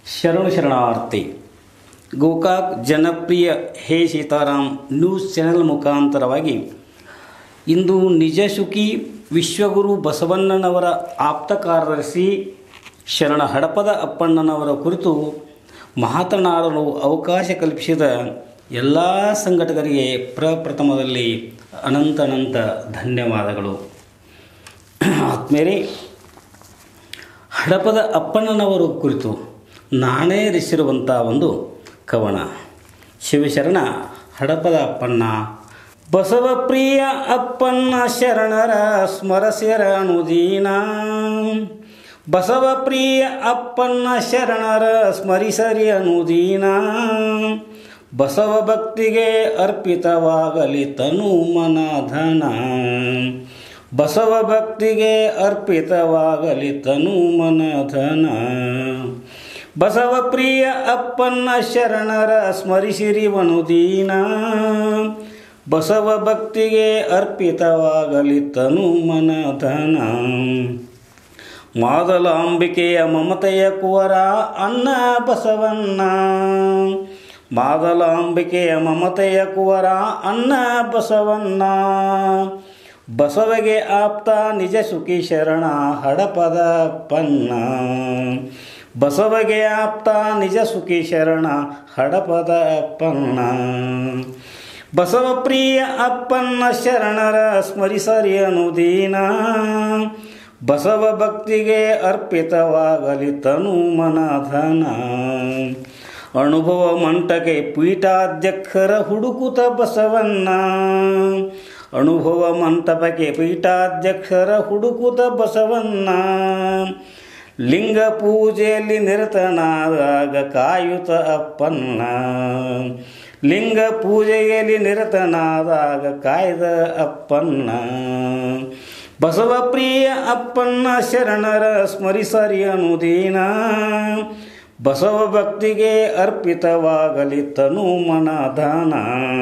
ಶರಣು ಶರಣಾರ್ಥಿ ಗೋಕಾಕ್ ಜನಪ್ರಿಯ ಹೇ ಸೀತಾರಾಮ್ ನ್ಯೂಸ್ ಚಾನೆಲ್ ಮುಖಾಂತರವಾಗಿ ಇಂದು ನಿಜಶುಕಿ ವಿಶ್ವಗುರು ಬಸವಣ್ಣನವರ ಆಪ್ತ ಕಾರ್ಯದರ್ಶಿ ಶರಣ ಹಡಪದ ಅಪ್ಪಣ್ಣನವರ ಕುರಿತು ಮಾತನಾಡಲು ಅವಕಾಶ ಕಲ್ಪಿಸಿದ ಎಲ್ಲ ಸಂಘಟಕರಿಗೆ ಪ್ರಪ್ರಥಮದಲ್ಲಿ ಅನಂತನಂತ ಧನ್ಯವಾದಗಳು ಆತ್ಮೇರೆ ಹಡಪದ ಅಪ್ಪಣ್ಣನವರು ಕುರಿತು ನಾನೇ ರಚಿಸಿರುವಂಥ ಒಂದು ಕವನ ಶಿವಶರಣ ಹಡಪದ ಅಪ್ಪಣ್ಣ ಬಸವ ಪ್ರಿಯ ಅಪ್ಪಣ್ಣ ಶರಣರ ಸ್ಮರಸಿರ ಅನುದೀನ ಬಸವ ಪ್ರಿಯ ಅಪ್ಪಣ್ಣ ಶರಣರ ಸ್ಮರಿಸರಿ ಅನುದೀನ ಬಸವ ಭಕ್ತಿಗೆ ಅರ್ಪಿತವಾಗಲಿ ತನು ಮನ ಧನ ಬಸವ ಭಕ್ತಿಗೆ ಅರ್ಪಿತವಾಗಲಿ ತನು ಮನ ಧನ ಬಸವ ಪ್ರಿಯ ಅಪ್ಪನ್ನ ಶರಣರ ಸ್ಮರಿಸಿರಿ ವನುದೀನ ಬಸವ ಭಕ್ತಿಗೆ ಅರ್ಪಿತವಾಗಲಿ ತನು ಮನ ಧನ ಮಾದಲಾಂಬಿಕೆಯ ಮಮತೆಯ ಕುವರ ಅನ್ನ ಬಸವಣ್ಣ ಮಾದಲಾಂಬಿಕೆಯ ಮಮತೆಯ ಕುವರ ಅನ್ನ ಬಸವಣ್ಣ ಬಸವಗೆ ಆಪ್ತ ನಿಜ ಸುಖಿ ಶರಣ ಹಡಪದ ಪನ್ನ ಬಸವಗೆ ಆಪ್ತ ನಿಜ ಸುಖಿ ಶರಣ ಹಡಪದ ಪನ್ನ ಬಸವ ಪ್ರಿಯ ಅಪ್ಪನ್ನ ಶರಣರ ಸ್ಮರಿಸರಿ ಅನುದೀನ ಬಸವ ಭಕ್ತಿಗೆ ಅರ್ಪಿತವಾಗಲಿ ತನು ಮನ ಧನ ಅನುಭವ ಮಂಟಕೆ ಪೀಠಾಧ್ಯಕ್ಷರ ಹುಡುಕುತ ಬಸವಣ್ಣ ಅನುಭವ ಮಂಟಪಕ್ಕೆ ಪೀಠಾಧ್ಯಕ್ಷರ ಹುಡುಕುತ ಬಸವಣ್ಣ ಲಿಂಗ ಪೂಜೆಯಲ್ಲಿ ನಿರತನಾದಾಗ ಕಾಯುತ ಅಪ್ಪನ್ನ ಲಿಂಗ ಪೂಜೆಯಲ್ಲಿ ನಿರತನಾದಾಗ ಕಾಯ್ದ ಅಪ್ಪನ್ನ ಬಸವ ಪ್ರಿಯ ಅಪ್ಪನ್ನ ಶರಣರ ಸ್ಮರಿಸರಿ ಅನುದೀನ ಬಸವ ಭಕ್ತಿಗೆ ಅರ್ಪಿತವಾಗಲಿ ತನು ಮನ ದಾನ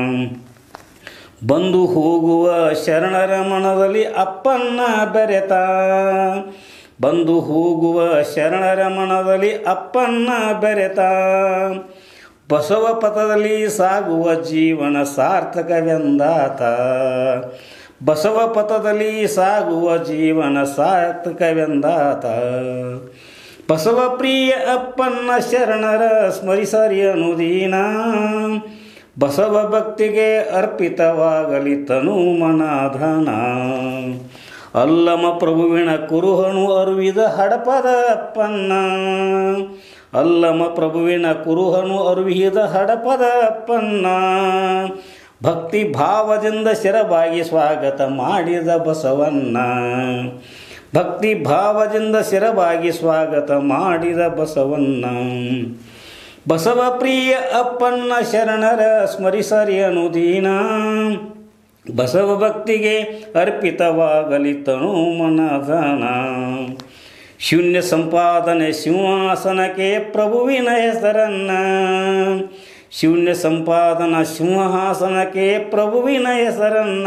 ಬಂದು ಹೋಗುವ ಶರಣರ ಮನದಲ್ಲಿ ಅಪ್ಪನ್ನ ಬೆರೆತ ಬಂದು ಹೋಗುವ ಶರಣರ ಮನದಲ್ಲಿ ಅಪ್ಪನ್ನ ಬೆರೆತ ಬಸವ ಪಥದಲ್ಲಿ ಸಾಗುವ ಜೀವನ ಸಾರ್ಥಕವೆಂದಾತ ಬಸವ ಪಥದಲ್ಲಿ ಸಾಗುವ ಜೀವನ ಸಾರ್ಥಕವೆಂದಾತ ಬಸವ ಪ್ರಿಯ ಅಪ್ಪನ್ನ ಶರಣರ ಸ್ಮರಿಸರಿ ಅನುದೀನ ಬಸವ ಭಕ್ತಿಗೆ ಅರ್ಪಿತವಾಗಲಿ ತನು ಮನಾಧನ ಅಲ್ಲಮ ಪ್ರಭುವಿನ ಕುರುಹನು ಅರುವಿದ ಹಡಪದ ಅಪ್ಪನ್ನ ಅಲ್ಲಮ ಪ್ರಭುವಿನ ಕುರುಹನು ಅರುವಿದ ಹಡಪದ ಅಪ್ಪನ್ನ ಭಕ್ತಿ ಭಾವದಿಂದ ಶಿರಬಾಗಿ ಸ್ವಾಗತ ಮಾಡಿದ ಬಸವನ್ನ ಭಕ್ತಿ ಭಾವದಿಂದ ಶಿರಬಾಗಿ ಸ್ವಾಗತ ಮಾಡಿದ ಬಸವನ್ನ ಬಸವ ಪ್ರಿಯ ಅಪ್ಪನ್ನ ಶರಣರ ಸ್ಮರಿಸರಿ ಅನುದೀನ ಬಸವ ಭಕ್ತಿಗೆ ಅರ್ಪಿತವಾಗಲಿ ತನು ಮನಧನ ಶೂನ್ಯ ಸಂಪಾದನೆ ಸಿಂಹಾಸನಕ್ಕೆ ಪ್ರಭುವಿನ ಹೆಸರನ್ನ ಶೂನ್ಯ ಸಂಪಾದನ ಸಿಂಹಾಸನಕ್ಕೆ ಪ್ರಭುವಿನ ಹೆಸರನ್ನ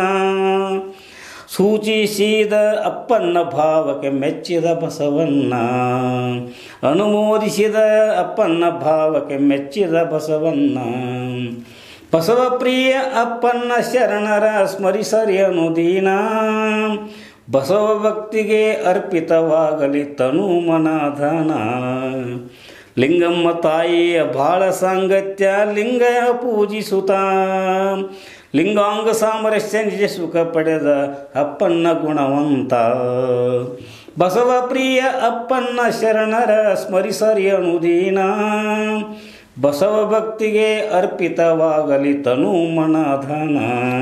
ಸೂಚಿಸಿದ ಅಪ್ಪನ್ನ ಭಾವಕ್ಕೆ ಮೆಚ್ಚಿದ ಬಸವನ್ನ ಅನುಮೋದಿಸಿದ ಅಪ್ಪನ್ನ ಭಾವಕ್ಕೆ ಮೆಚ್ಚಿದ ಬಸವನ್ನ ಬಸವ ಪ್ರಿಯ ಅಪ್ಪನ್ನ ಶರಣರ ಸ್ಮರಿಸರಿ ಅನುದೀನ ಬಸವ ಭಕ್ತಿಗೆ ಅರ್ಪಿತವಾಗಲಿ ತನು ಮನಧನ ಲಿಂಗಮ್ಮ ತಾಯಿಯ ಬಾಳ ಸಾಂಗತ್ಯ ಲಿಂಗ ಪೂಜಿಸುತ್ತ ಲಿಂಗಾಂಗ ಸಾಮರಸ್ಯ ನಿಜ ಸುಖ ಪಡೆದ ಅಪ್ಪನ್ನ ಗುಣವಂತ ಬಸವ ಪ್ರಿಯ ಅಪ್ಪನ್ನ ಶರಣರ ಸ್ಮರಿಸರಿ ಅನುದೀನ ಬಸವ ಭಕ್ತಿಗೆ ಅರ್ಪಿತವಾಗಲಿ ತನು ಮನಧನ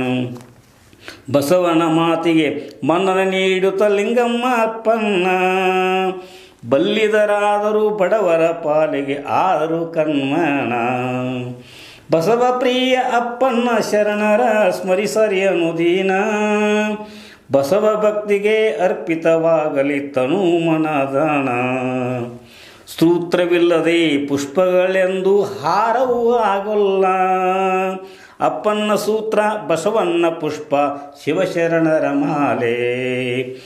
ಬಸವನ ಮಾತಿಗೆ ಮನ್ನನ ನೀಡುತ್ತ ಲಿಂಗಮ್ಮ ಅಪ್ಪನ್ನ ಬಲ್ಲಿದರಾದರೂ ಬಡವರ ಪಾಲಿಗೆ ಆದರೂ ಕನ್ಮನ ಬಸವ ಪ್ರಿಯ ಅಪ್ಪನ್ನ ಶರಣರ ಸ್ಮರಿಸರಿ ಅನುದೀನ ಬಸವ ಭಕ್ತಿಗೆ ಅರ್ಪಿತವಾಗಲಿ ತನು ಮನದಾನ ಸ್ತೋತ್ರವಿಲ್ಲದೆ ಪುಷ್ಪಗಳೆಂದು ಹಾರವೂ ಆಗೋಲ್ಲ ಅಪ್ಪನ್ನ ಸೂತ್ರ ಬಸವಣ್ಣ ಪುಷ್ಪ ಶಿವಶರಣರ ಮಾಲೆ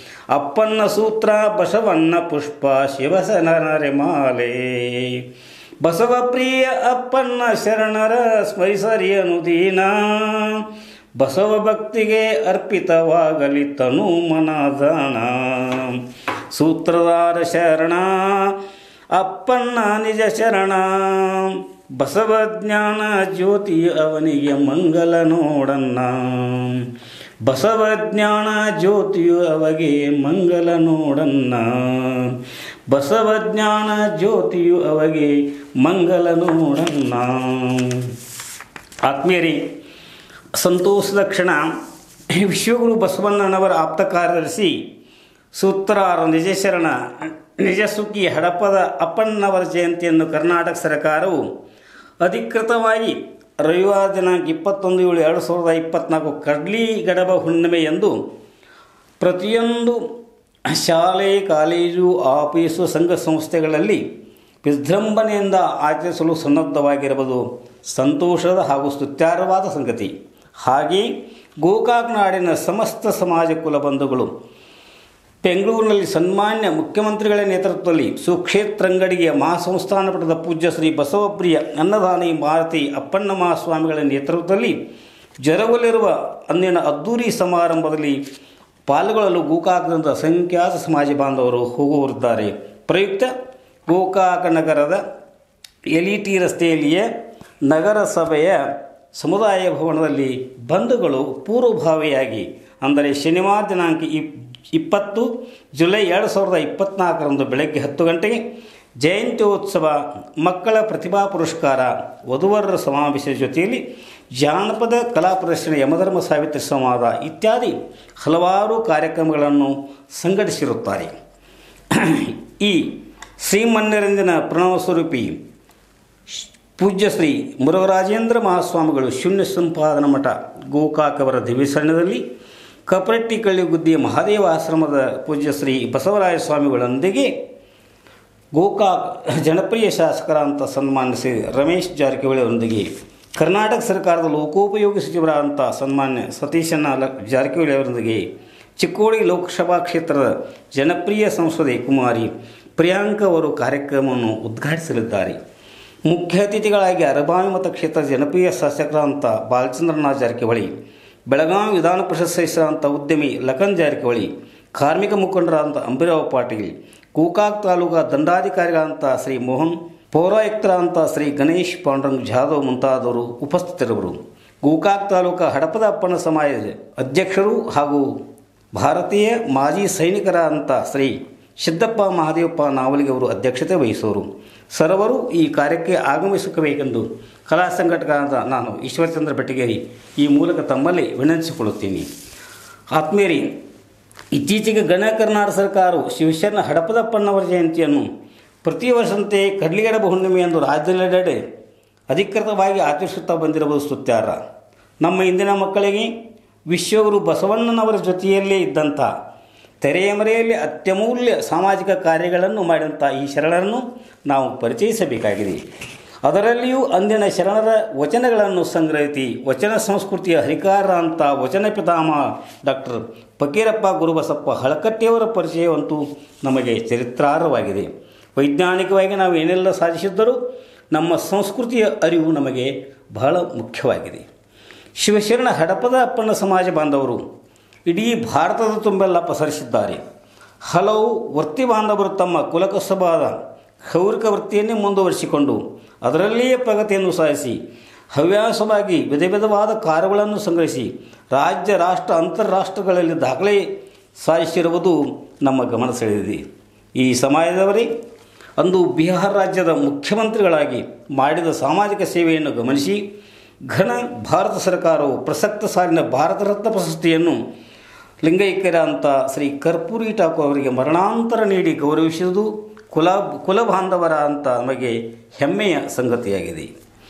ಅಪ್ಪನ್ನ ಸೂತ್ರ ಬಸವಣ್ಣ ಪುಷ್ಪ ಶಿವಶರಣರ ಮಾಲೆ ಬಸವಪ್ರಿಯ ಅಪ್ಪನ್ನ ಶರಣರ ಸ್ಮರಿಸರಿಯನು ದೀನ ಬಸವ ಭಕ್ತಿಗೆ ಅರ್ಪಿತವಾಗಲಿ ತನು ಮನದಾನ ಸೂತ್ರಧಾರ ಶರಣ ಅಪ್ಪನ್ನ ನಿಜ ಶರಣ ಬಸವಜ್ಞಾನ ಜ್ಯೋತಿ ಅವನಿಗೆ ಮಂಗಲ ನೋಡನ್ನ ಬಸವಜ್ಞಾನ ಜ್ಯೋತಿಯು ಅವಗೆ ಮಂಗಲ ನೋಡನ್ನ ಬಸವಜ್ಞಾನ ಜ್ಯೋತಿಯು ಅವಗೆ ಮಂಗಲ ನೋಡನ್ನ ಆತ್ಮೀಯರಿ ಸಂತೋಷದ ಕ್ಷಣ ವಿಶ್ವಗುರು ಬಸವಣ್ಣನವರ ಆಪ್ತ ಕಾರ್ಯದರ್ಶಿ ಸೂತ್ರಾರ ನಿಜಶರಣ ನಿಜಸುಖಿ ಹಡಪದ ಅಪ್ಪಣ್ಣವರ ಜಯಂತಿಯನ್ನು ಕರ್ನಾಟಕ ಸರ್ಕಾರವು ಅಧಿಕೃತವಾಗಿ ರವಿವಾರ ದಿನಾಂಕ ಇಪ್ಪತ್ತೊಂದು ಏಳು ಎರಡು ಸಾವಿರದ ಇಪ್ಪತ್ತ್ನಾಲ್ಕು ಕಡ್ಲಿ ಗಡಬ ಹುಣ್ಣಿಮೆ ಎಂದು ಪ್ರತಿಯೊಂದು ಶಾಲೆ ಕಾಲೇಜು ಆಫೀಸು ಸಂಘ ಸಂಸ್ಥೆಗಳಲ್ಲಿ ವಿಜೃಂಭಣೆಯಿಂದ ಆಚರಿಸಲು ಸನ್ನದ್ಧವಾಗಿರುವುದು ಸಂತೋಷದ ಹಾಗೂ ಸ್ತುತ್ಯಾರ್ಹವಾದ ಸಂಗತಿ ಹಾಗೆ ಗೋಕಾಕ್ ನಾಡಿನ ಸಮಸ್ತ ಸಮಾಜ ಕುಲಬಂಧುಗಳು ಬೆಂಗಳೂರಿನಲ್ಲಿ ಸನ್ಮಾನ್ಯ ಮುಖ್ಯಮಂತ್ರಿಗಳ ನೇತೃತ್ವದಲ್ಲಿ ಸುಕ್ಷೇತ್ರಂಗಡಿಗೆ ಮಹಾಸಂಸ್ಥಾನ ಪಟ್ಟದ ಪೂಜ್ಯ ಶ್ರೀ ಬಸವಪ್ರಿಯ ಅನ್ನದಾನಿ ಮಾರುತಿ ಅಪ್ಪಣ್ಣ ಮಹಾಸ್ವಾಮಿಗಳ ನೇತೃತ್ವದಲ್ಲಿ ಜರುಗಲಿರುವ ಅಂದಿನ ಅದ್ದೂರಿ ಸಮಾರಂಭದಲ್ಲಿ ಪಾಲ್ಗೊಳ್ಳಲು ಗೋಕಾಕದಿಂದ ಅಸಂಖ್ಯಾತ ಸಮಾಜ ಬಾಂಧವರು ಹೋಗುವರಿದ್ದಾರೆ ಪ್ರಯುಕ್ತ ಗೋಕಾಕ ನಗರದ ಎಲ್ ಇ ಟಿ ರಸ್ತೆಯಲ್ಲಿಯೇ ನಗರಸಭೆಯ ಸಮುದಾಯ ಭವನದಲ್ಲಿ ಬಂಧುಗಳು ಪೂರ್ವಭಾವಿಯಾಗಿ ಅಂದರೆ ಶನಿವಾರ ದಿನಾಂಕ ಇಪ್ ಇಪ್ಪತ್ತು ಜುಲೈ ಎರಡು ಸಾವಿರದ ಇಪ್ಪತ್ತ್ನಾಲ್ಕರಂದು ಬೆಳಗ್ಗೆ ಹತ್ತು ಗಂಟೆಗೆ ಜಯಂತ್ಯೋತ್ಸವ ಮಕ್ಕಳ ಪ್ರತಿಭಾ ಪುರಸ್ಕಾರ ವಧುವರರ ಸಮಾವೇಶದ ಜೊತೆಯಲ್ಲಿ ಜಾನಪದ ಕಲಾ ಪ್ರದರ್ಶನ ಯಮಧರ್ಮ ಸಾವಿತ್ರಿ ಸಂವಾದ ಇತ್ಯಾದಿ ಹಲವಾರು ಕಾರ್ಯಕ್ರಮಗಳನ್ನು ಸಂಘಟಿಸಿರುತ್ತಾರೆ ಈ ಶ್ರೀಮನ್ಯರಂಜನ ಪ್ರಣವ ಸ್ವರೂಪಿ ಪೂಜ್ಯ ಶ್ರೀ ಮುರುಘರಾಜೇಂದ್ರ ಮಹಾಸ್ವಾಮಿಗಳು ಶೂನ್ಯ ಸಂಪಾದನ ಮಠ ಗೋಕಾಕ್ ಅವರ ದಿವ್ಯಸರಣದಲ್ಲಿ ಕಪರಟ್ಟಿ ಕಳ್ಳಿಗುದ್ದಿಯ ಮಹಾದೇವ ಆಶ್ರಮದ ಪೂಜ್ಯ ಶ್ರೀ ಬಸವರಾಯ ಸ್ವಾಮಿಗಳೊಂದಿಗೆ ಗೋಕಾಕ್ ಜನಪ್ರಿಯ ಶಾಸಕರ ಅಂತ ಸನ್ಮಾನಿಸಿ ರಮೇಶ್ ಜಾರಕಿಹೊಳಿ ಅವರೊಂದಿಗೆ ಕರ್ನಾಟಕ ಸರ್ಕಾರದ ಲೋಕೋಪಯೋಗಿ ಸಚಿವರಾದಂಥ ಸನ್ಮಾನ್ಯ ಸತೀಶಣ್ಣ ಲ ಜಾರಕಿಹೊಳಿ ಅವರೊಂದಿಗೆ ಚಿಕ್ಕೋಡಿ ಲೋಕಸಭಾ ಕ್ಷೇತ್ರದ ಜನಪ್ರಿಯ ಸಂಸದೆ ಕುಮಾರಿ ಪ್ರಿಯಾಂಕ ಅವರು ಕಾರ್ಯಕ್ರಮವನ್ನು ಉದ್ಘಾಟಿಸಲಿದ್ದಾರೆ ಮುಖ್ಯ ಅತಿಥಿಗಳಾಗಿ ಅರಬಾವಿ ಮತಕ್ಷೇತ್ರದ ಜನಪ್ರಿಯ ಶಾಸಕರಾದಂಥ ಬಾಲಚಂದ್ರನಾಥ್ ಜಾರಕಿಹೊಳಿ ಬೆಳಗಾವಿ ವಿಧಾನ ಪರಿಷತ್ ಸದಸ್ಯರಾದಂಥ ಉದ್ಯಮಿ ಲಖನ್ ಜಾರಕಿಹೊಳಿ ಕಾರ್ಮಿಕ ಮುಖಂಡರಾದಂಥ ಅಂಬಿರಾವ್ ಪಾಟೀಲ್ ಗೋಕಾಕ್ ತಾಲೂಕಾ ದಂಡಾಧಿಕಾರಿಗಳಂಥ ಶ್ರೀ ಮೋಹನ್ ಪೌರಾಯುಕ್ತರಾದಂಥ ಶ್ರೀ ಗಣೇಶ್ ಪಾಂಡುರಂಗ್ ಜಾಧವ್ ಮುಂತಾದವರು ಉಪಸ್ಥಿತರಿರುವರು ಗೋಕಾಕ್ ತಾಲೂಕಾ ಹಡಪದ ಅಪ್ಪನ ಸಮಾಜದ ಅಧ್ಯಕ್ಷರು ಹಾಗೂ ಭಾರತೀಯ ಮಾಜಿ ಸೈನಿಕರಾದಂಥ ಶ್ರೀ ಸಿದ್ದಪ್ಪ ಮಹಾದೇವಪ್ಪ ನಾವಲಿಗೆ ಅವರು ಅಧ್ಯಕ್ಷತೆ ವಹಿಸುವರು ಸರ್ವರು ಈ ಕಾರ್ಯಕ್ಕೆ ಆಗಮಿಸಬೇಕೆಂದು ಕಲಾ ಸಂಘಟಕರಾದ ನಾನು ಈಶ್ವರಚಂದ್ರ ಬೆಟ್ಟಗೇರಿ ಈ ಮೂಲಕ ತಮ್ಮಲ್ಲಿ ವಿನಂತಿಸಿಕೊಳ್ಳುತ್ತೀನಿ ಆತ್ಮೀಯರಿ ಇತ್ತೀಚೆಗೆ ಗಣ ಕರ್ನಾಟಕ ಸರ್ಕಾರವು ಶಿವಶರಣ ಹಡಪದಪ್ಪಣ್ಣವರ ಜಯಂತಿಯನ್ನು ಪ್ರತಿ ವರ್ಷದಂತೆ ಕಡ್ಲಿಗಡಬ ಹುಣ್ಣಿಮೆಯಂದು ರಾಜ್ಯದೆಲ್ಲೆಡೆ ಅಧಿಕೃತವಾಗಿ ಆಚರಿಸುತ್ತಾ ಬಂದಿರುವುದು ಸ್ತುತ್ಯಾರ ನಮ್ಮ ಇಂದಿನ ಮಕ್ಕಳಿಗೆ ವಿಶ್ವಗುರು ಬಸವಣ್ಣನವರ ಜೊತೆಯಲ್ಲೇ ಇದ್ದಂಥ ತೆರೆಯ ಮರೆಯಲ್ಲಿ ಅತ್ಯಮೂಲ್ಯ ಸಾಮಾಜಿಕ ಕಾರ್ಯಗಳನ್ನು ಮಾಡಿದಂಥ ಈ ಶರಣರನ್ನು ನಾವು ಪರಿಚಯಿಸಬೇಕಾಗಿದೆ ಅದರಲ್ಲಿಯೂ ಅಂದಿನ ಶರಣರ ವಚನಗಳನ್ನು ಸಂಗ್ರಹಿಸಿ ವಚನ ಸಂಸ್ಕೃತಿಯ ಹರಿಕಾರ ಅಂತ ವಚನ ಪಿತಾಮಹ ಡಾಕ್ಟರ್ ಫಕೀರಪ್ಪ ಗುರುಬಸಪ್ಪ ಹಳಕಟ್ಟಿಯವರ ಪರಿಚಯವಂತೂ ನಮಗೆ ಚರಿತ್ರಾರ್ಹವಾಗಿದೆ ವೈಜ್ಞಾನಿಕವಾಗಿ ನಾವು ಏನೆಲ್ಲ ಸಾಧಿಸಿದ್ದರೂ ನಮ್ಮ ಸಂಸ್ಕೃತಿಯ ಅರಿವು ನಮಗೆ ಬಹಳ ಮುಖ್ಯವಾಗಿದೆ ಶಿವಶರಣ ಹಡಪದ ಅಪ್ಪಣ್ಣ ಸಮಾಜ ಬಾಂಧವರು ಇಡೀ ಭಾರತದ ತುಂಬೆಲ್ಲ ಪಸರಿಸಿದ್ದಾರೆ ಹಲವು ವೃತ್ತಿ ಬಾಂಧವರು ತಮ್ಮ ಕುಲಕಸಬಾದ ಕ್ಷೌರಿಕ ವೃತ್ತಿಯನ್ನೇ ಮುಂದುವರಿಸಿಕೊಂಡು ಅದರಲ್ಲಿಯೇ ಪ್ರಗತಿಯನ್ನು ಸಾಧಿಸಿ ಹವ್ಯಾಸವಾಗಿ ವಿಧ ವಿಧವಾದ ಕಾರ್ಯಗಳನ್ನು ಸಂಗ್ರಹಿಸಿ ರಾಜ್ಯ ರಾಷ್ಟ್ರ ಅಂತಾರಾಷ್ಟ್ರಗಳಲ್ಲಿ ದಾಖಲೆ ಸಾಧಿಸಿರುವುದು ನಮ್ಮ ಗಮನ ಸೆಳೆದಿದೆ ಈ ಸಮಾಜದವರೇ ಅಂದು ಬಿಹಾರ ರಾಜ್ಯದ ಮುಖ್ಯಮಂತ್ರಿಗಳಾಗಿ ಮಾಡಿದ ಸಾಮಾಜಿಕ ಸೇವೆಯನ್ನು ಗಮನಿಸಿ ಘನ ಭಾರತ ಸರ್ಕಾರವು ಪ್ರಸಕ್ತ ಸಾಲಿನ ಭಾರತ ರತ್ನ ಪ್ರಶಸ್ತಿಯನ್ನು ಲಿಂಗೈಕ್ಯರ ಅಂತ ಶ್ರೀ ಕರ್ಪೂರಿ ಠಾಕೂರ್ ಅವರಿಗೆ ಮರಣಾಂತರ ನೀಡಿ ಗೌರವಿಸುವುದು ಕುಲ ಕುಲಬಾಂಧವರ ಅಂತ ನಮಗೆ ಹೆಮ್ಮೆಯ ಸಂಗತಿಯಾಗಿದೆ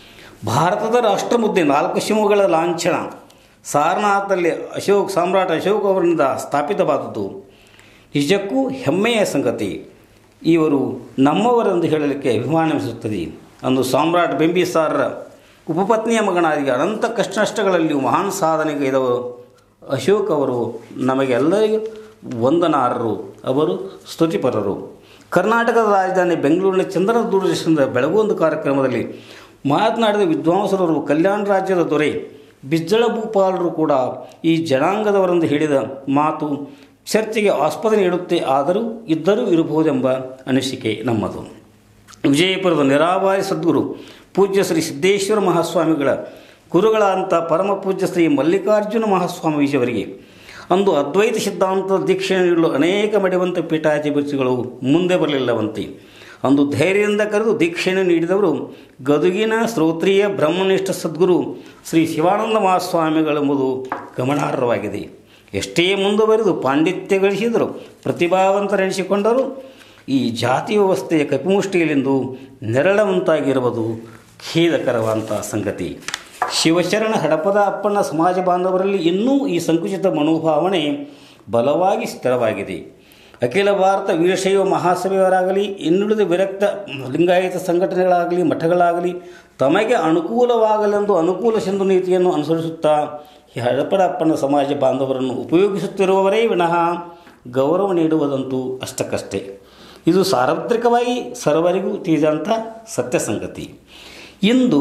ಭಾರತದ ರಾಷ್ಟ್ರಮುದ್ದೆ ನಾಲ್ಕು ಶಿವಗಳ ಲಾಂಛನ ಸಾರನಾಥದಲ್ಲಿ ಅಶೋಕ್ ಸಾಮ್ರಾಟ್ ಅಶೋಕ್ ಅವರಿಂದ ಸ್ಥಾಪಿತವಾದದ್ದು ನಿಜಕ್ಕೂ ಹೆಮ್ಮೆಯ ಸಂಗತಿ ಇವರು ನಮ್ಮವರೆಂದು ಹೇಳಲಿಕ್ಕೆ ಅಭಿಮಾನಿಸುತ್ತದೆ ಅಂದು ಸಾಮ್ರಾಟ್ ಬಿಂಬಿಸಾರರ ಉಪಪತ್ನಿಯ ಮಗನಾಗಿ ಅನಂತ ಕಷ್ಟ ನಷ್ಟಗಳಲ್ಲಿಯೂ ಮಹಾನ್ ಸಾಧನೆಗೈದವ ಅಶೋಕ್ ಅವರು ನಮಗೆಲ್ಲರಿಗೂ ವಂದನಾರರು ಅವರು ಸ್ತುತಿಪರರು ಕರ್ನಾಟಕದ ರಾಜಧಾನಿ ಬೆಂಗಳೂರಿನ ಚಂದ್ರನ ದೂರದರ್ಶನದ ಬೆಳಗೊಂದು ಕಾರ್ಯಕ್ರಮದಲ್ಲಿ ಮಾತನಾಡಿದ ವಿದ್ವಾಂಸರವರು ಕಲ್ಯಾಣ ರಾಜ್ಯದ ದೊರೆ ಬಿಜ್ಜಳ ಭೂಪಾಲರು ಕೂಡ ಈ ಜನಾಂಗದವರೆಂದು ಹೇಳಿದ ಮಾತು ಚರ್ಚೆಗೆ ಆಸ್ಪದ ನೀಡುತ್ತೆ ಆದರೂ ಇದ್ದರೂ ಇರಬಹುದೆಂಬ ಅನಿಸಿಕೆ ನಮ್ಮದು ವಿಜಯಪುರದ ನಿರಾವಾರಿ ಸದ್ಗುರು ಪೂಜ್ಯ ಶ್ರೀ ಸಿದ್ದೇಶ್ವರ ಮಹಾಸ್ವಾಮಿಗಳ ಗುರುಗಳಾದಂಥ ಪರಮ ಪೂಜ್ಯ ಶ್ರೀ ಮಲ್ಲಿಕಾರ್ಜುನ ಮಹಾಸ್ವಾಮೀಜಿಯವರಿಗೆ ಅಂದು ಅದ್ವೈತ ಸಿದ್ಧಾಂತದ ದೀಕ್ಷೆ ನೀಡಲು ಅನೇಕ ಮಡಿವಂತ ಪೀಠಾಧಿಪತಿಗಳು ಮುಂದೆ ಬರಲಿಲ್ಲವಂತೆ ಅಂದು ಧೈರ್ಯದಿಂದ ಕರೆದು ದೀಕ್ಷೆಯನ್ನು ನೀಡಿದವರು ಗದುಗಿನ ಶ್ರೋತ್ರಿಯ ಬ್ರಹ್ಮನಿಷ್ಠ ಸದ್ಗುರು ಶ್ರೀ ಶಿವಾನಂದ ಮಹಾಸ್ವಾಮಿಗಳೆಂಬುದು ಗಮನಾರ್ಹವಾಗಿದೆ ಎಷ್ಟೇ ಮುಂದುವರೆದು ಪಾಂಡಿತ್ಯ ಗಳಿಸಿದರು ಪ್ರತಿಭಾವಂತರೆನಿಸಿಕೊಂಡರು ಈ ಜಾತಿ ವ್ಯವಸ್ಥೆಯ ಕಪಿಮುಷ್ಟಿಯಲೆಂದು ನೆರಳವಂತಾಗಿರುವುದು ಖೇದಕರವಂಥ ಸಂಗತಿ ಶಿವಶರಣ ಹಡಪದ ಅಪ್ಪನ ಸಮಾಜ ಬಾಂಧವರಲ್ಲಿ ಇನ್ನೂ ಈ ಸಂಕುಚಿತ ಮನೋಭಾವನೆ ಬಲವಾಗಿ ಸ್ಥಿರವಾಗಿದೆ ಅಖಿಲ ಭಾರತ ವೀರಶೈವ ಮಹಾಸಭೆಯವರಾಗಲಿ ಇನ್ನುಳಿದ ವಿರಕ್ತ ಲಿಂಗಾಯತ ಸಂಘಟನೆಗಳಾಗಲಿ ಮಠಗಳಾಗಲಿ ತಮಗೆ ಅನುಕೂಲವಾಗಲೆಂದು ಅನುಕೂಲ ಸಿಂಧು ನೀತಿಯನ್ನು ಅನುಸರಿಸುತ್ತಾ ಈ ಹಡಪದ ಅಪ್ಪನ ಸಮಾಜ ಬಾಂಧವರನ್ನು ಉಪಯೋಗಿಸುತ್ತಿರುವವರೇ ವಿನಃ ಗೌರವ ನೀಡುವುದಂತೂ ಅಷ್ಟಕ್ಕಷ್ಟೇ ಇದು ಸಾರ್ವತ್ರಿಕವಾಗಿ ಸರ್ವರಿಗೂ ತಿಳಿದಂಥ ಸತ್ಯ ಸಂಗತಿ ಇಂದು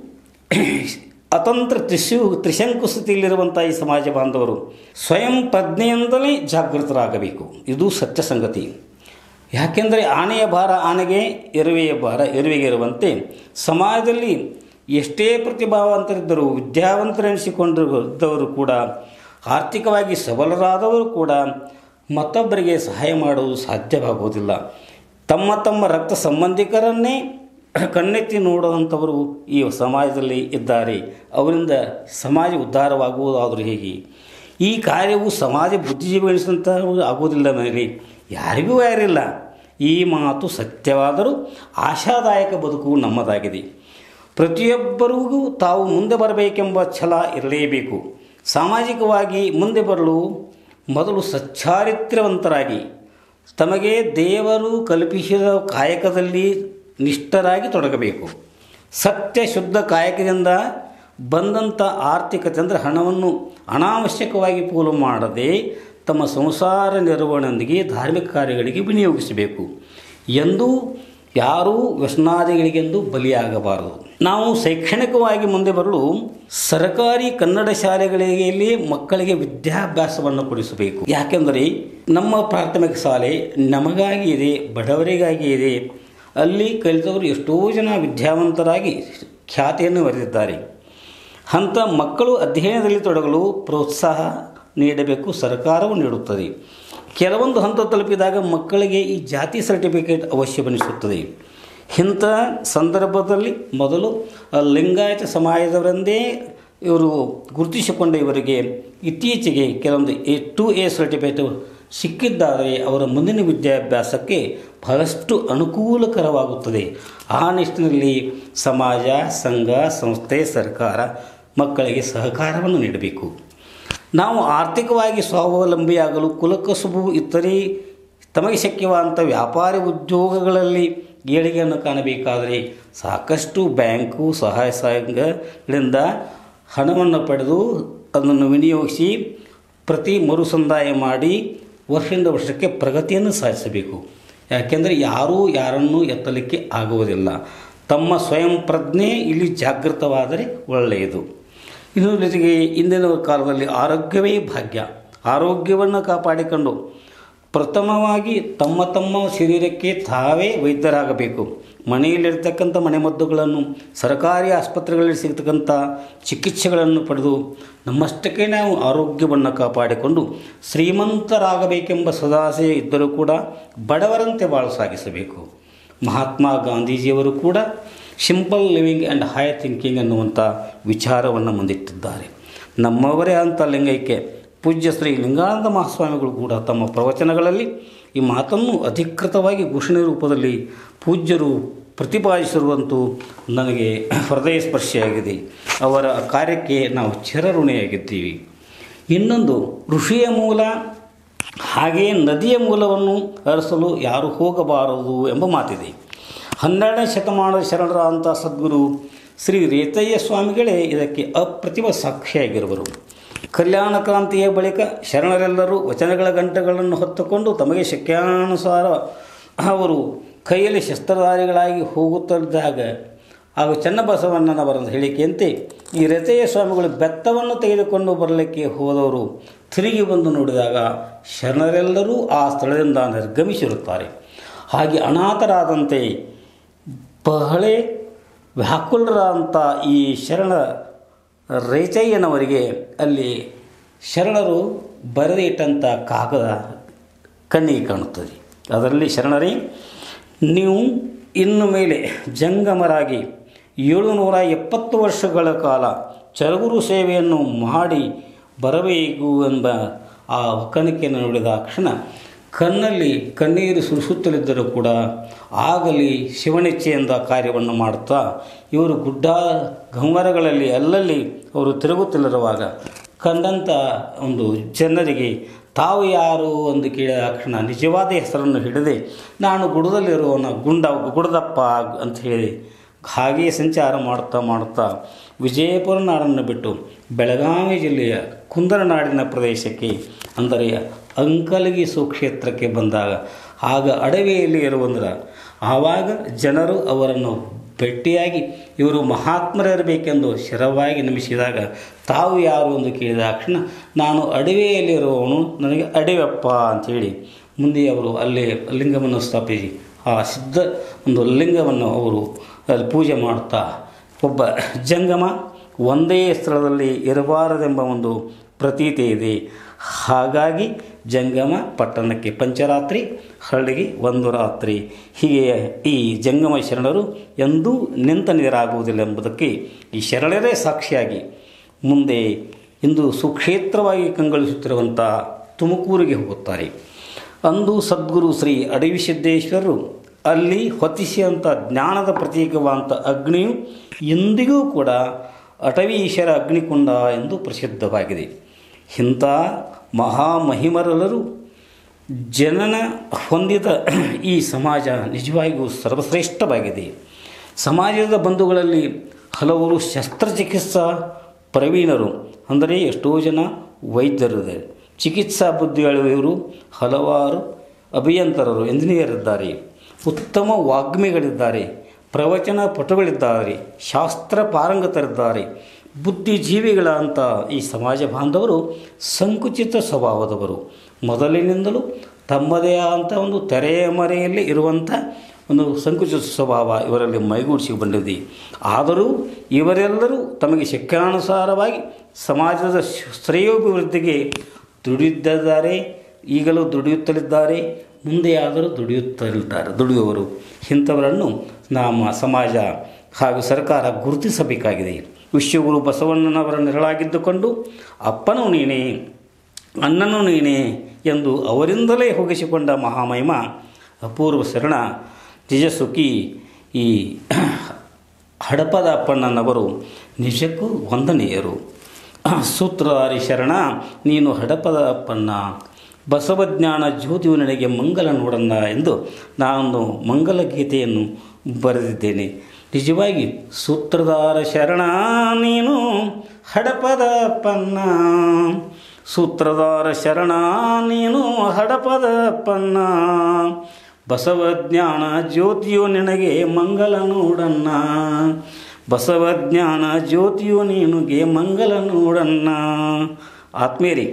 ಅತಂತ್ರ ತ್ರಿಶು ತ್ರಿಶಂಕು ಸ್ಥಿತಿಯಲ್ಲಿರುವಂಥ ಈ ಸಮಾಜ ಬಾಂಧವರು ಸ್ವಯಂ ಪ್ರಜ್ಞೆಯಿಂದಲೇ ಜಾಗೃತರಾಗಬೇಕು ಇದು ಸತ್ಯ ಸಂಗತಿ ಯಾಕೆಂದರೆ ಆನೆಯ ಭಾರ ಆನೆಗೆ ಎರುವೆಯ ಭಾರ ಎರುವೆಗೆ ಇರುವಂತೆ ಸಮಾಜದಲ್ಲಿ ಎಷ್ಟೇ ಪ್ರತಿಭಾವಂತರಿದ್ದರೂ ವಿದ್ಯಾವಂತರೆನಿಸಿಕೊಂಡಿದ್ದವರು ಕೂಡ ಆರ್ಥಿಕವಾಗಿ ಸಬಲರಾದವರು ಕೂಡ ಮತ್ತೊಬ್ಬರಿಗೆ ಸಹಾಯ ಮಾಡುವುದು ಸಾಧ್ಯವಾಗುವುದಿಲ್ಲ ತಮ್ಮ ತಮ್ಮ ರಕ್ತ ಸಂಬಂಧಿಕರನ್ನೇ ಕಣ್ಣೆತ್ತಿ ನೋಡುವಂಥವರು ಈ ಸಮಾಜದಲ್ಲಿ ಇದ್ದಾರೆ ಅವರಿಂದ ಸಮಾಜ ಉದ್ಧಾರವಾಗುವುದಾದರೂ ಹೇಗೆ ಈ ಕಾರ್ಯವು ಸಮಾಜ ಬುದ್ಧಿಜೀವಿ ಎನಿಸಿದಂಥ ಆಗುವುದಿಲ್ಲ ಮೇಲೆ ಯಾರಿಗೂ ಯಾರಿಲ್ಲ ಈ ಮಾತು ಸತ್ಯವಾದರೂ ಆಶಾದಾಯಕ ಬದುಕು ನಮ್ಮದಾಗಿದೆ ಪ್ರತಿಯೊಬ್ಬರಿಗೂ ತಾವು ಮುಂದೆ ಬರಬೇಕೆಂಬ ಛಲ ಇರಲೇಬೇಕು ಸಾಮಾಜಿಕವಾಗಿ ಮುಂದೆ ಬರಲು ಮೊದಲು ಸಚ್ಚಾರಿತ್ರ್ಯವಂತರಾಗಿ ತಮಗೆ ದೇವರು ಕಲ್ಪಿಸಿದ ಕಾಯಕದಲ್ಲಿ ನಿಷ್ಠರಾಗಿ ತೊಡಗಬೇಕು ಸತ್ಯ ಶುದ್ಧ ಕಾಯಕದಿಂದ ಬಂದಂಥ ಆರ್ಥಿಕತೆ ಅಂದರೆ ಹಣವನ್ನು ಅನಾವಶ್ಯಕವಾಗಿ ಪೋಲು ಮಾಡದೆ ತಮ್ಮ ಸಂಸಾರ ನಿರ್ವಹಣೆಯೊಂದಿಗೆ ಧಾರ್ಮಿಕ ಕಾರ್ಯಗಳಿಗೆ ವಿನಿಯೋಗಿಸಬೇಕು ಎಂದೂ ಯಾರೂ ವ್ಯಸನಾದಿಗಳಿಗೆಂದು ಬಲಿಯಾಗಬಾರದು ನಾವು ಶೈಕ್ಷಣಿಕವಾಗಿ ಮುಂದೆ ಬರಲು ಸರ್ಕಾರಿ ಕನ್ನಡ ಶಾಲೆಗಳಿಗೆ ಮಕ್ಕಳಿಗೆ ವಿದ್ಯಾಭ್ಯಾಸವನ್ನು ಕೊಡಿಸಬೇಕು ಯಾಕೆಂದರೆ ನಮ್ಮ ಪ್ರಾಥಮಿಕ ಶಾಲೆ ನಮಗಾಗಿ ಇದೆ ಬಡವರಿಗಾಗಿ ಇದೆ ಅಲ್ಲಿ ಕಲಿತವರು ಎಷ್ಟೋ ಜನ ವಿದ್ಯಾವಂತರಾಗಿ ಖ್ಯಾತಿಯನ್ನು ಬರೆದಿದ್ದಾರೆ ಅಂಥ ಮಕ್ಕಳು ಅಧ್ಯಯನದಲ್ಲಿ ತೊಡಗಲು ಪ್ರೋತ್ಸಾಹ ನೀಡಬೇಕು ಸರ್ಕಾರವು ನೀಡುತ್ತದೆ ಕೆಲವೊಂದು ಹಂತ ತಲುಪಿದಾಗ ಮಕ್ಕಳಿಗೆ ಈ ಜಾತಿ ಸರ್ಟಿಫಿಕೇಟ್ ಅವಶ್ಯವೆನಿಸುತ್ತದೆ ಇಂಥ ಸಂದರ್ಭದಲ್ಲಿ ಮೊದಲು ಲಿಂಗಾಯತ ಸಮಾಜದವರೆಂದೇ ಇವರು ಗುರುತಿಸಿಕೊಂಡ ಇವರಿಗೆ ಇತ್ತೀಚೆಗೆ ಕೆಲವೊಂದು ಎ ಟು ಎ ಸರ್ಟಿಫಿಕೇಟ್ ಸಿಕ್ಕಿದ್ದಾದರೆ ಅವರ ಮುಂದಿನ ವಿದ್ಯಾಭ್ಯಾಸಕ್ಕೆ ಬಹಳಷ್ಟು ಅನುಕೂಲಕರವಾಗುತ್ತದೆ ಆ ನಿಟ್ಟಿನಲ್ಲಿ ಸಮಾಜ ಸಂಘ ಸಂಸ್ಥೆ ಸರ್ಕಾರ ಮಕ್ಕಳಿಗೆ ಸಹಕಾರವನ್ನು ನೀಡಬೇಕು ನಾವು ಆರ್ಥಿಕವಾಗಿ ಸ್ವಾವಲಂಬಿಯಾಗಲು ಕುಲಕಸುಬು ಇತರೆ ತಮಗೆ ಶಕ್ಯವಾದಂಥ ವ್ಯಾಪಾರಿ ಉದ್ಯೋಗಗಳಲ್ಲಿ ಏಳಿಗೆಯನ್ನು ಕಾಣಬೇಕಾದರೆ ಸಾಕಷ್ಟು ಬ್ಯಾಂಕು ಸಹಾಯ ಸಂಘಗಳಿಂದ ಹಣವನ್ನು ಪಡೆದು ಅದನ್ನು ವಿನಿಯೋಗಿಸಿ ಪ್ರತಿ ಮರುಸಂದಾಯ ಮಾಡಿ ವರ್ಷದಿಂದ ವರ್ಷಕ್ಕೆ ಪ್ರಗತಿಯನ್ನು ಸಾಧಿಸಬೇಕು ಯಾಕೆಂದರೆ ಯಾರೂ ಯಾರನ್ನೂ ಎತ್ತಲಿಕ್ಕೆ ಆಗುವುದಿಲ್ಲ ತಮ್ಮ ಸ್ವಯಂ ಪ್ರಜ್ಞೆ ಇಲ್ಲಿ ಜಾಗೃತವಾದರೆ ಒಳ್ಳೆಯದು ಇನ್ನು ಜೊತೆಗೆ ಇಂದಿನ ಕಾಲದಲ್ಲಿ ಆರೋಗ್ಯವೇ ಭಾಗ್ಯ ಆರೋಗ್ಯವನ್ನು ಕಾಪಾಡಿಕೊಂಡು ಪ್ರಥಮವಾಗಿ ತಮ್ಮ ತಮ್ಮ ಶರೀರಕ್ಕೆ ತಾವೇ ವೈದ್ಯರಾಗಬೇಕು ಮನೆಯಲ್ಲಿರ್ತಕ್ಕಂಥ ಮನೆಮದ್ದುಗಳನ್ನು ಸರ್ಕಾರಿ ಆಸ್ಪತ್ರೆಗಳಲ್ಲಿ ಸಿಗ್ತಕ್ಕಂಥ ಚಿಕಿತ್ಸೆಗಳನ್ನು ಪಡೆದು ನಮ್ಮಷ್ಟಕ್ಕೆ ನಾವು ಆರೋಗ್ಯವನ್ನು ಕಾಪಾಡಿಕೊಂಡು ಶ್ರೀಮಂತರಾಗಬೇಕೆಂಬ ಸದಾಸೆ ಇದ್ದರೂ ಕೂಡ ಬಡವರಂತೆ ಬಾಳು ಸಾಗಿಸಬೇಕು ಮಹಾತ್ಮ ಗಾಂಧೀಜಿಯವರು ಕೂಡ simple living and high thinking ಅನ್ನುವಂಥ ವಿಚಾರವನ್ನು ಮುಂದಿಟ್ಟಿದ್ದಾರೆ ನಮ್ಮವರೇ ಅಂತ ಲಿಂಗೈಕ್ಯ ಪೂಜ್ಯ ಶ್ರೀ ಲಿಂಗಾನಂದ ಮಹಾಸ್ವಾಮಿಗಳು ಕೂಡ ತಮ್ಮ ಪ್ರವಚನಗಳಲ್ಲಿ ಈ ಮಾತನ್ನು ಅಧಿಕೃತವಾಗಿ ಘೋಷಣೆ ರೂಪದಲ್ಲಿ ಪೂಜ್ಯರು ಪ್ರತಿಪಾದಿಸಿರುವಂತೂ ನನಗೆ ಹೃದಯ ಸ್ಪರ್ಶಿಯಾಗಿದೆ ಅವರ ಕಾರ್ಯಕ್ಕೆ ನಾವು ಚಿರಋಣಿಯಾಗಿದ್ದೀವಿ ಇನ್ನೊಂದು ಋಷಿಯ ಮೂಲ ಹಾಗೆಯೇ ನದಿಯ ಮೂಲವನ್ನು ಹರಿಸಲು ಯಾರು ಹೋಗಬಾರದು ಎಂಬ ಮಾತಿದೆ ಹನ್ನೆರಡನೇ ಶತಮಾನದ ಶರಣರ ಅಂಥ ಸದ್ಗುರು ಶ್ರೀ ರೇತಯ್ಯ ಸ್ವಾಮಿಗಳೇ ಇದಕ್ಕೆ ಅಪ್ರತಿಮ ಸಾಕ್ಷಿಯಾಗಿರುವರು ಕಲ್ಯಾಣ ಕ್ರಾಂತಿಯ ಬಳಿಕ ಶರಣರೆಲ್ಲರೂ ವಚನಗಳ ಗಂಟೆಗಳನ್ನು ಹೊತ್ತುಕೊಂಡು ತಮಗೆ ಶಕ್ಯಾನುಸಾರ ಅವರು ಕೈಯಲ್ಲಿ ಶಸ್ತ್ರಧಾರಿಗಳಾಗಿ ಹೋಗುತ್ತಿದ್ದಾಗ ಹಾಗೂ ಚನ್ನಬಸವಣ್ಣನವರ ಹೇಳಿಕೆಯಂತೆ ಈ ರಥೆಯ ಸ್ವಾಮಿಗಳು ಬೆತ್ತವನ್ನು ತೆಗೆದುಕೊಂಡು ಬರಲಿಕ್ಕೆ ಹೋದವರು ತಿರುಗಿ ಬಂದು ನೋಡಿದಾಗ ಶರಣರೆಲ್ಲರೂ ಆ ಸ್ಥಳದಿಂದ ನಿರ್ಗಮಿಸಿರುತ್ತಾರೆ ಹಾಗೆ ಅನಾಥರಾದಂತೆ ಬಹಳೆ ವ್ಯಾಕುಲರಾದಂಥ ಈ ಶರಣ ರೈತಯ್ಯನವರಿಗೆ ಅಲ್ಲಿ ಶರಣರು ಬರೆದಿಟ್ಟಂಥ ಕಾಗದ ಕಣ್ಣಿಗೆ ಕಾಣುತ್ತದೆ ಅದರಲ್ಲಿ ಶರಣರೇ ನೀವು ಇನ್ನು ಮೇಲೆ ಜಂಗಮರಾಗಿ ಏಳುನೂರ ಎಪ್ಪತ್ತು ವರ್ಷಗಳ ಕಾಲ ಚರಗುರು ಸೇವೆಯನ್ನು ಮಾಡಿ ಬರಬೇಕು ಎಂಬ ಆ ಒಕ್ಕಣಿಕೆಯನ್ನು ನೋಡಿದ ಕ್ಷಣ ಕಣ್ಣಲ್ಲಿ ಕಣ್ಣೀರು ಸುರಿಸುತ್ತಲಿದ್ದರೂ ಕೂಡ ಆಗಲಿ ಶಿವನಿಚ್ಛೆಯಿಂದ ಕಾರ್ಯವನ್ನು ಮಾಡುತ್ತಾ ಇವರು ಗುಡ್ಡ ಗಂವರಗಳಲ್ಲಿ ಅಲ್ಲಲ್ಲಿ ಅವರು ತಿರುಗುತ್ತಿಲ್ಲಿರುವಾಗ ಕಂಡಂಥ ಒಂದು ಜನರಿಗೆ ತಾವು ಯಾರು ಎಂದು ಕೇಳಿದ ಕ್ಷಣ ನಿಜವಾದ ಹೆಸರನ್ನು ಹಿಡಿದೆ ನಾನು ಗುಡದಲ್ಲಿರುವವನ ಗುಂಡ ಗುಡದಪ್ಪ ಅಂತ ಹೇಳಿ ಹಾಗೆಯೇ ಸಂಚಾರ ಮಾಡುತ್ತಾ ಮಾಡುತ್ತಾ ವಿಜಯಪುರ ನಾಡನ್ನು ಬಿಟ್ಟು ಬೆಳಗಾವಿ ಜಿಲ್ಲೆಯ ಕುಂದರನಾಡಿನ ಪ್ರದೇಶಕ್ಕೆ ಅಂದರೆ ಅಂಕಲಗಿ ಸುಕ್ಷೇತ್ರಕ್ಕೆ ಬಂದಾಗ ಆಗ ಅಡವಿಯಲ್ಲಿ ಇರುವಂದ್ರೆ ಆವಾಗ ಜನರು ಅವರನ್ನು ಭೇಟಿಯಾಗಿ ಇವರು ಮಹಾತ್ಮರಿರಬೇಕೆಂದು ಶಿರವಾಗಿ ನಮಿಸಿದಾಗ ತಾವು ಯಾರು ಎಂದು ಕೇಳಿದ ಕ್ಷಣ ನಾನು ಅಡವಿಯಲ್ಲಿರುವವನು ನನಗೆ ಅಡವೆಪ್ಪ ಅಂಥೇಳಿ ಮುಂದೆ ಅವರು ಅಲ್ಲಿ ಲಿಂಗವನ್ನು ಸ್ಥಾಪಿಸಿ ಆ ಸಿದ್ಧ ಒಂದು ಲಿಂಗವನ್ನು ಅವರು ಅಲ್ಲಿ ಪೂಜೆ ಮಾಡುತ್ತಾ ಒಬ್ಬ ಜಂಗಮ ಒಂದೇ ಸ್ಥಳದಲ್ಲಿ ಇರಬಾರದೆಂಬ ಒಂದು ಪ್ರತೀತಿ ಇದೆ ಹಾಗಾಗಿ ಜಂಗಮ ಪಟ್ಟಣಕ್ಕೆ ಪಂಚರಾತ್ರಿ ಹಳ್ಳಿಗೆ ಒಂದು ರಾತ್ರಿ ಹೀಗೆ ಈ ಜಂಗಮ ಶರಣರು ಎಂದೂ ನಿಂತ ನೀರಾಗುವುದಿಲ್ಲ ಎಂಬುದಕ್ಕೆ ಈ ಶರಣರೇ ಸಾಕ್ಷಿಯಾಗಿ ಮುಂದೆ ಇಂದು ಸುಕ್ಷೇತ್ರವಾಗಿ ಕಂಗೊಳಿಸುತ್ತಿರುವಂಥ ತುಮಕೂರಿಗೆ ಹೋಗುತ್ತಾರೆ ಅಂದು ಸದ್ಗುರು ಶ್ರೀ ಅಡವಿ ಸಿದ್ದೇಶ್ವರರು ಅಲ್ಲಿ ಹೊತ್ತಿಸಿದಂಥ ಜ್ಞಾನದ ಪ್ರತೀಕವಾದಂಥ ಅಗ್ನಿಯು ಇಂದಿಗೂ ಕೂಡ ಅಟವೀಶ್ವರ ಅಗ್ನಿಕುಂಡ ಎಂದು ಪ್ರಸಿದ್ಧವಾಗಿದೆ ಇಂಥ ಮಹಾಮಹಿಮರೆಲ್ಲರೂ ಜನನ ಹೊಂದಿದ ಈ ಸಮಾಜ ನಿಜವಾಗಿಯೂ ಸರ್ವಶ್ರೇಷ್ಠವಾಗಿದೆ ಸಮಾಜದ ಬಂಧುಗಳಲ್ಲಿ ಹಲವರು ಶಸ್ತ್ರಚಿಕಿತ್ಸಾ ಪ್ರವೀಣರು ಅಂದರೆ ಎಷ್ಟೋ ಜನ ವೈದ್ಯರಿದ್ದಾರೆ ಚಿಕಿತ್ಸಾ ಬುದ್ಧಿಗಳಿವರು ಹಲವಾರು ಅಭಿಯಂತರರು ಎಂಜಿನಿಯರ್ ಇದ್ದಾರೆ ಉತ್ತಮ ವಾಗ್ಮಿಗಳಿದ್ದಾರೆ ಪ್ರವಚನ ಪಟುಗಳಿದ್ದಾರೆ ಶಾಸ್ತ್ರ ಪಾರಂಗತರಿದ್ದಾರೆ ಬುದ್ಧಿಜೀವಿಗಳಂತ ಈ ಸಮಾಜ ಬಾಂಧವರು ಸಂಕುಚಿತ ಸ್ವಭಾವದವರು ಮೊದಲಿನಿಂದಲೂ ತಮ್ಮದೇ ಆದಂಥ ಒಂದು ತೆರೆಯ ಮರೆಯಲ್ಲಿ ಇರುವಂಥ ಒಂದು ಸಂಕುಚಿತ ಸ್ವಭಾವ ಇವರಲ್ಲಿ ಮೈಗೂಡಿಸಿ ಬಂದಿದೆ ಆದರೂ ಇವರೆಲ್ಲರೂ ತಮಗೆ ಶಕ್ಯಾನುಸಾರವಾಗಿ ಸಮಾಜದ ಶ್ರೇಯೋಭಿವೃದ್ಧಿಗೆ ದುಡಿದಿದ್ದಾರೆ ಈಗಲೂ ದುಡಿಯುತ್ತಲಿದ್ದಾರೆ ಮುಂದೆಯಾದರೂ ದುಡಿಯುತ್ತಲಿದ್ದಾರೆ ದುಡಿಯುವವರು ಇಂಥವರನ್ನು ನಮ್ಮ ಸಮಾಜ ಹಾಗೂ ಸರ್ಕಾರ ಗುರುತಿಸಬೇಕಾಗಿದೆ ವಿಶ್ವಗುರು ಬಸವಣ್ಣನವರ ನೆರಳಾಗಿದ್ದುಕೊಂಡು ಅಪ್ಪನೂ ನೀನೇ ಅಣ್ಣನೂ ನೀನೇ ಎಂದು ಅವರಿಂದಲೇ ಹೋಗಿಸಿಕೊಂಡ ಮಹಾಮಹಿಮ ಅಪೂರ್ವ ಶರಣ ನಿಜಸುಖಿ ಈ ಹಡಪದ ಅಪ್ಪಣ್ಣನವರು ನಿಜಕ್ಕೂ ವಂದನೀಯರು ಸೂತ್ರಧಾರಿ ಶರಣ ನೀನು ಹಡಪದ ಅಪ್ಪಣ್ಣ ಬಸವಜ್ಞಾನ ಜ್ಯೋತಿಯು ನನಗೆ ಮಂಗಲ ನೋಡಣ್ಣ ಎಂದು ನಾನು ಮಂಗಲ ಗೀತೆಯನ್ನು ಬರೆದಿದ್ದೇನೆ ನಿಜವಾಗಿ ಸೂತ್ರಧಾರ ಶರಣ ನೀನು ಹಡಪದ ಅಪ್ಪಣ್ಣ ಸೂತ್ರಧಾರ ಶರಣ ನೀನು ಹಡಪದ ಅಪ್ಪಣ್ಣ ಬಸವಜ್ಞಾನ ಜ್ಯೋತಿಯು ನಿನಗೆ ಮಂಗಲ ನೋಡಣ್ಣ ಬಸವಜ್ಞಾನ ಜ್ಯೋತಿಯು ನಿನಗೆ ಮಂಗಲ ನೋಡಣ್ಣ ಆತ್ಮೇರಿ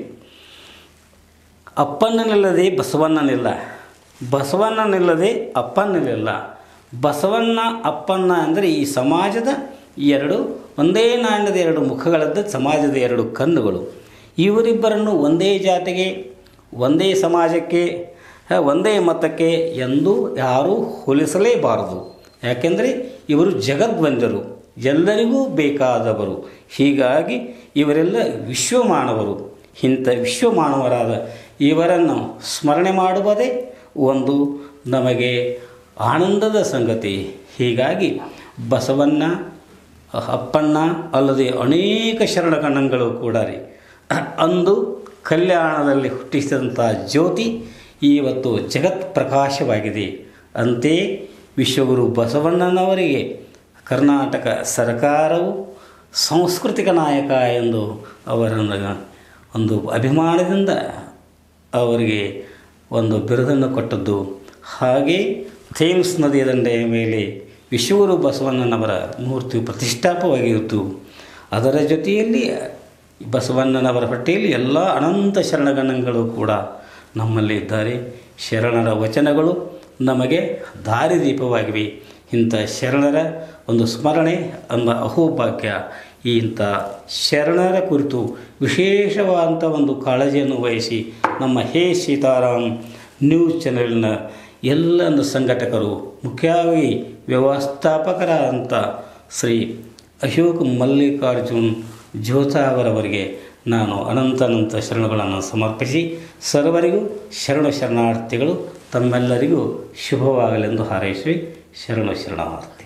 ಅಪ್ಪಣ್ಣನಿಲ್ಲದೆ ಬಸವಣ್ಣನಿಲ್ಲ ಬಸವಣ್ಣನಿಲ್ಲದೆ ಅಪ್ಪಣ್ಣನಿಲ್ಲ ಬಸವಣ್ಣ ಅಪ್ಪಣ್ಣ ಅಂದರೆ ಈ ಸಮಾಜದ ಎರಡು ಒಂದೇ ನಾಣ್ಯದ ಎರಡು ಮುಖಗಳದ್ದು ಸಮಾಜದ ಎರಡು ಕಣ್ಣುಗಳು ಇವರಿಬ್ಬರನ್ನು ಒಂದೇ ಜಾತಿಗೆ ಒಂದೇ ಸಮಾಜಕ್ಕೆ ಒಂದೇ ಮತಕ್ಕೆ ಎಂದೂ ಯಾರೂ ಹೋಲಿಸಲೇಬಾರದು ಯಾಕೆಂದರೆ ಇವರು ಜಗದ್ವಂಜರು ಎಲ್ಲರಿಗೂ ಬೇಕಾದವರು ಹೀಗಾಗಿ ಇವರೆಲ್ಲ ವಿಶ್ವಮಾನವರು ಇಂಥ ವಿಶ್ವಮಾನವರಾದ ಇವರನ್ನು ಸ್ಮರಣೆ ಮಾಡುವುದೇ ಒಂದು ನಮಗೆ ಆನಂದದ ಸಂಗತಿ ಹೀಗಾಗಿ ಬಸವಣ್ಣ ಅಪ್ಪಣ್ಣ ಅಲ್ಲದೆ ಅನೇಕ ಶರಣಗಣಗಳು ಕೂಡ ರೀ ಅಂದು ಕಲ್ಯಾಣದಲ್ಲಿ ಹುಟ್ಟಿಸಿದಂಥ ಜ್ಯೋತಿ ಇವತ್ತು ಜಗತ್ ಪ್ರಕಾಶವಾಗಿದೆ ಅಂತೆಯೇ ವಿಶ್ವಗುರು ಬಸವಣ್ಣನವರಿಗೆ ಕರ್ನಾಟಕ ಸರ್ಕಾರವು ಸಾಂಸ್ಕೃತಿಕ ನಾಯಕ ಎಂದು ಅವರನ್ನು ಒಂದು ಅಭಿಮಾನದಿಂದ ಅವರಿಗೆ ಒಂದು ಬಿರುದನ್ನು ಕೊಟ್ಟದ್ದು ಹಾಗೆ ಥೇಮ್ಸ್ ನದಿಯ ದಂಡೆಯ ಮೇಲೆ ವಿಶ್ವಗುರು ಬಸವಣ್ಣನವರ ಮೂರ್ತಿ ಪ್ರತಿಷ್ಠಾಪವಾಗಿರುತ್ತು ಅದರ ಜೊತೆಯಲ್ಲಿ ಬಸವಣ್ಣನವರ ಹೊಟ್ಟೆಯಲ್ಲಿ ಎಲ್ಲ ಅನಂತ ಶರಣಗಣಗಳು ಕೂಡ ನಮ್ಮಲ್ಲಿ ಇದ್ದಾರೆ ಶರಣರ ವಚನಗಳು ನಮಗೆ ದಾರಿದೀಪವಾಗಿವೆ ಇಂಥ ಶರಣರ ಒಂದು ಸ್ಮರಣೆ ಎಂಬ ಅಹೋಭಾಗ್ಯ ಈ ಇಂಥ ಶರಣರ ಕುರಿತು ವಿಶೇಷವಾದಂಥ ಒಂದು ಕಾಳಜಿಯನ್ನು ವಹಿಸಿ ನಮ್ಮ ಹೇ ಸೀತಾರಾಮ್ ನ್ಯೂಸ್ ಚಾನೆಲ್ನ ಎಲ್ಲ ಸಂಘಟಕರು ಮುಖ್ಯವಾಗಿ ವ್ಯವಸ್ಥಾಪಕರಾದಂಥ ಶ್ರೀ ಅಶೋಕ್ ಮಲ್ಲಿಕಾರ್ಜುನ್ ಜ್ಯೋತಾ ಅವರವರಿಗೆ ನಾನು ಅನಂತ ಶರಣಗಳನ್ನು ಸಮರ್ಪಿಸಿ ಸರ್ವರಿಗೂ ಶರಣ ಶರಣಾರ್ಥಿಗಳು ತಮ್ಮೆಲ್ಲರಿಗೂ ಶುಭವಾಗಲೆಂದು ಹಾರೈಸಿ ಶರಣ ಶರಣಾರ್ಥಿ